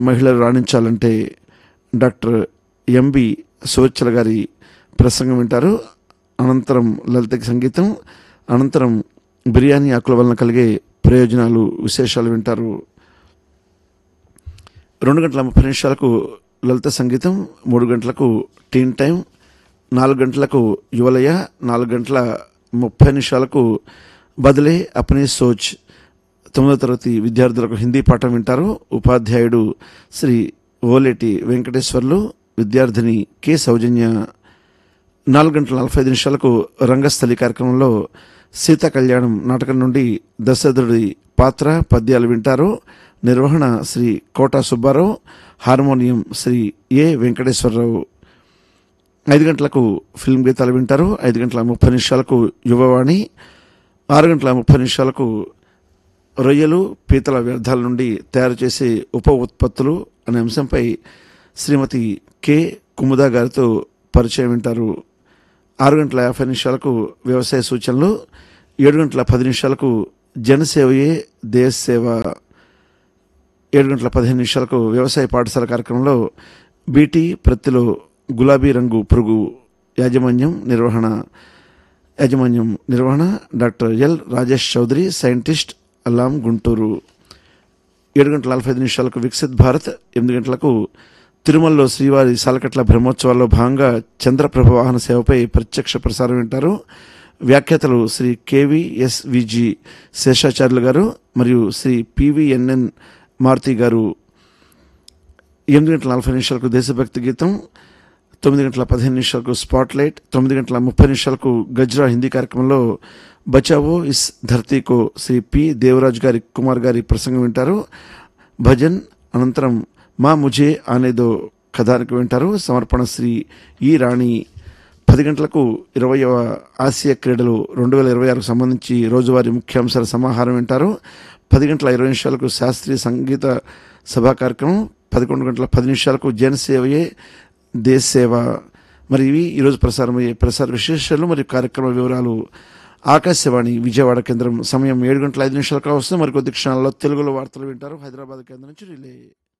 మహిళలు రాణించాలంటే doctor MB సువచ్చల గారి ప్రసంగం వింటారు అనంతరం లలిత సంగీతం అనంతరం బిర్యానీ ఆకుల వలన కలిగే ప్రయోజనాలు విశేషాలు వింటారు రెండు గంటల ముప్పై నిమిషాలకు లలిత సంగీతం మూడు గంటలకు టీన్ టైం నాలుగు గంటలకు యువలయ నాలుగు గంటల ముప్పై నిమిషాలకు బదిలే అప్నీ సోచ్ తొమ్మిదో తరగతి విద్యార్థులకు హిందీ పాఠం వింటారు ఉపాధ్యాయుడు శ్రీ ఓలేటి వెంకటేశ్వర్లు విద్యార్థిని కె సౌజన్య నాలుగు గంటల నలభై ఐదు నిమిషాలకు రంగస్థలి కార్యక్రమంలో సీతా కళ్యాణం నాటకం నుండి దశరథుడి పాత్ర పద్యాలు వింటారు నిర్వహణ శ్రీ కోట సుబ్బారావు హార్మోనియం శ్రీ ఏ వెంకటేశ్వరరావు ఐదు గంటలకు ఫిల్మ్ గీతాలు వింటారు ఐదు గంటల ముప్పై నిమిషాలకు యువవాణి ఆరు గంటల ముప్పై నిమిషాలకు రొయ్యలు పీతల వ్యర్థాల నుండి తయారు చేసే ఉప ఉత్పత్తులు అనే అంశంపై శ్రీమతి కె కుముదా గారితో పరిచయం వింటారు ఆరు గంటల యాభై నిమిషాలకు వ్యవసాయ సూచనలు ఏడు గంటల పది నిమిషాలకు జనసేవయే దేశ సేవ ఏడు గంటల పదిహేను నిమిషాలకు వ్యవసాయ పాఠశాల కార్యక్రమంలో బీటీ ప్రత్తిలో గులాబీ రంగు పురుగు యాజమాన్యం నిర్వహణ యాజమాన్యం నిర్వహణ doctor L Rajesh Chaudhary scientist అలాం గుంటూరు ఏడు గంటల నలభై ఐదు నిమిషాలకు వికసిత్ భారత్ ఎనిమిది గంటలకు తిరుమలలో శ్రీవారి సాలకట్ల బ్రహ్మోత్సవాల్లో భాగంగా చంద్రప్రభ వాహన సేవపై ప్రత్యక్ష ప్రసారం వింటారు వ్యాఖ్యాతలు శ్రీ కేవీఎస్విజి శేషాచార్యులు గారు మరియు శ్రీ పివిఎన్ఎన్ మారుతి గారు ఎనిమిది గంటల నలభై నిమిషాలకు దేశభక్తి గీతం తొమ్మిది గంటల పదిహేను నిమిషాలకు స్పాట్ లైట్ తొమ్మిది గంటల ముప్పై నిమిషాలకు గజ్రా హిందీ కార్యక్రమంలో బచావో ఇస్ ధర్తీకో శ్రీ పి దేవరాజ్ గారి కుమార్ గారి ప్రసంగం వింటారు భజన్ అనంతరం మా ముజే అనేదో కథానికి వింటారు సమర్పణ శ్రీ ఈ రాణి పది గంటలకు ఇరవయవ ఆసియా క్రీడలు రెండు వేల ఇరవై ఆరుకు సంబంధించి రోజువారీ ముఖ్యాంశాల సమాహారం వింటారు పది గంటల ఇరవై నిమిషాలకు శాస్త్రీయ సంగీత సభా కార్యక్రమం పదకొండు గంటల పది నిమిషాలకు జనసేవయే దేశ సేవ మరి ఇవి ఈరోజు ప్రసారమయ్యే ప్రసార విశేషాలు మరియు కార్యక్రమ వివరాలు ఆకాశవాణి విజయవాడ కేంద్రం సమయం ఏడు గంటల ఐదు నిమిషాలకు వస్తే మరికొద్ది క్షణాల్లో తెలుగులో వార్తలు వింటారు హైదరాబాద్ కేంద్రం నుంచి రిలే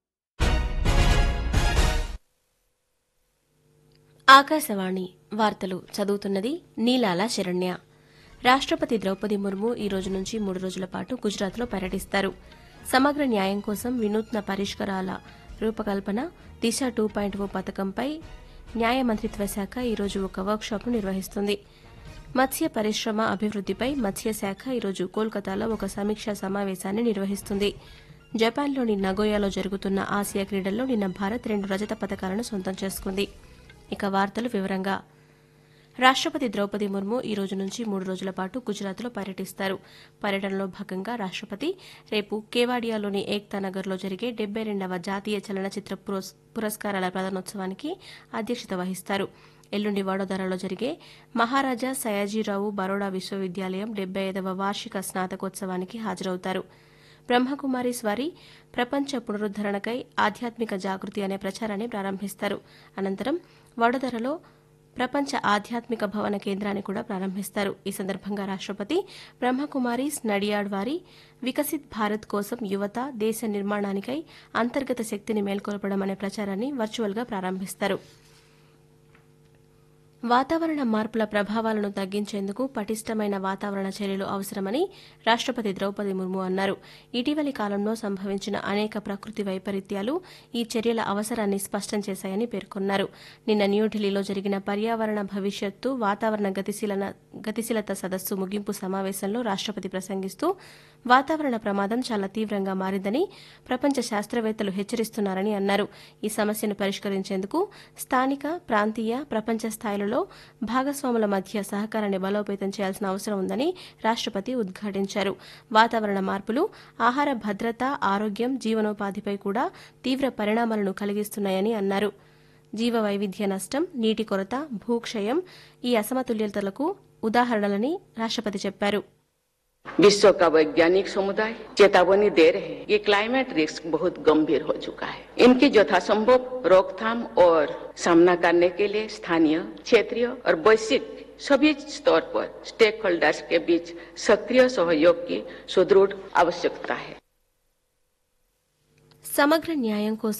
ఆకాశవాణి వార్తలు చదువుతున్నది నీలాల శరణ్య రాష్ట్రపతి ద్రౌపది ముర్ము ఈ రోజు నుంచి మూడు రోజుల పాటు గుజరాత్లో పర్యటిస్తారు సమగ్ర న్యాయం కోసం వినూత్న పరిష్కారాల రూపకల్పన దిశ టూ పాయింట్ ఓ పథకంపై న్యాయ మంత్రిత్వ శాఖ ఈరోజు ఒక వర్క్షాప్ను నిర్వహిస్తుంది మత్స్య పరిశ్రమ అభివృద్దిపై మత్స్యశాఖ ఈరోజు కోల్కతాలో ఒక సమీక్షా సమావేశాన్ని నిర్వహిస్తుంది జపాన్లోని నగోయాలో జరుగుతున్న ఆసియా క్రీడల్లో నిన్న భారత్ రెండు రజత పథకాలను సొంతం చేసుకుంది ఇక వార్తలు వివరంగా రాష్ట్రపతి ద్రౌపది ముర్ము ఈ రోజు నుంచి మూడు రోజుల పాటు గుజరాత్లో పర్యటిస్తారు పర్యటనలో భాగంగా రాష్ట్రపతి రేపు కేవాడియాలోని ఏక్తా నగర్లో జరిగే డెబ్బై రెండవ జాతీయ చలనచిత్ర పురస్- పురస్కారాల ప్రదానోత్సవానికి అధ్యక్షత వహిస్తారు ఎల్లుండి వడోదరలో జరిగే మహారాజా సయాజీరావు బరోడా విశ్వవిద్యాలయం డెబ్బై ఐదవ వార్షిక స్నాతకోత్సవానికి హాజరవుతారు బ్రహ్మకుమారి స్వారి ప్రపంచ పునరుద్దరణకై ఆధ్యాత్మిక జాగృతి అనే ప్రచారాన్ని ప్రారంభిస్తారు అనంతరం వడోదరలో ప్రపంచ ఆధ్యాత్మిక భవన కేంద్రాన్ని కూడా ప్రారంభిస్తారు ఈ సందర్భంగా రాష్ట్రపతి బ్రహ్మకుమారీస్ నడియాడ్ వారి వికసిత్ భారత్ కోసం యువత దేశ నిర్మాణానికై అంతర్గత శక్తిని మేల్కొల్పడం అనే ప్రచారాన్ని వర్చువల్గా ప్రారంభిస్తారు వాతావరణ మార్పుల ప్రభావాలను తగ్గించేందుకు పటిష్టమైన వాతావరణ చర్యలు అవసరమని రాష్ట్రపతి ద్రౌపది ముర్ము అన్నారు ఇటీవలి కాలంలో సంభవించిన అనేక ప్రకృతి వైపరీత్యాలు ఈ చర్యల అవసరాన్ని స్పష్టం చేశాయని పేర్కొన్నారు నిన్న న్యూఢిల్లీలో జరిగిన పర్యావరణ భవిష్యత్తు వాతావరణ గతిశీలన గతిశీలత సదస్సు ముగింపు సమావేశంలో రాష్ట్రపతి ప్రసంగిస్తూ వాతావరణ ప్రమాదం చాలా తీవ్రంగా మారిందని ప్రపంచ శాస్త్రవేత్తలు హెచ్చరిస్తున్నారని అన్నారు ఈ సమస్యను పరిష్కరించేందుకు స్థానిక ప్రాంతీయ ప్రపంచ స్థాయిలలో భాగస్వాముల మధ్య సహకారాన్ని బలోపేతం చేయాల్సిన అవసరం ఉందని రాష్ట్రపతి ఉద్ఘాటించారు వాతావరణ మార్పులు ఆహార భద్రత ఆరోగ్యం జీవనోపాధిపై కూడా తీవ్ర పరిణామాలను కలిగిస్తున్నాయని అన్నారు జీవ వైవిధ్య నష్టం నీటి కొరత భూక్షయం ఈ అసమతుల్యతలకు ఉదాహరణలని రాష్ట్రపతి చెప్పారు विश्व का वैज्ञानिक समुदाय चेतावनी दे रहे हैं कि क्लाइमेट रिस्क बहुत गंभीर हो चुका है इनकी यथासंभव रोकथाम और सामना करने के लिए स्थानीय क्षेत्रीय और वैश्विक सभी स्तर पर स्टेक होल्डर्स के बीच सक्रिय सहयोग की सुदृढ़ आवश्यकता है సమగ్ర న్యాయం కోసం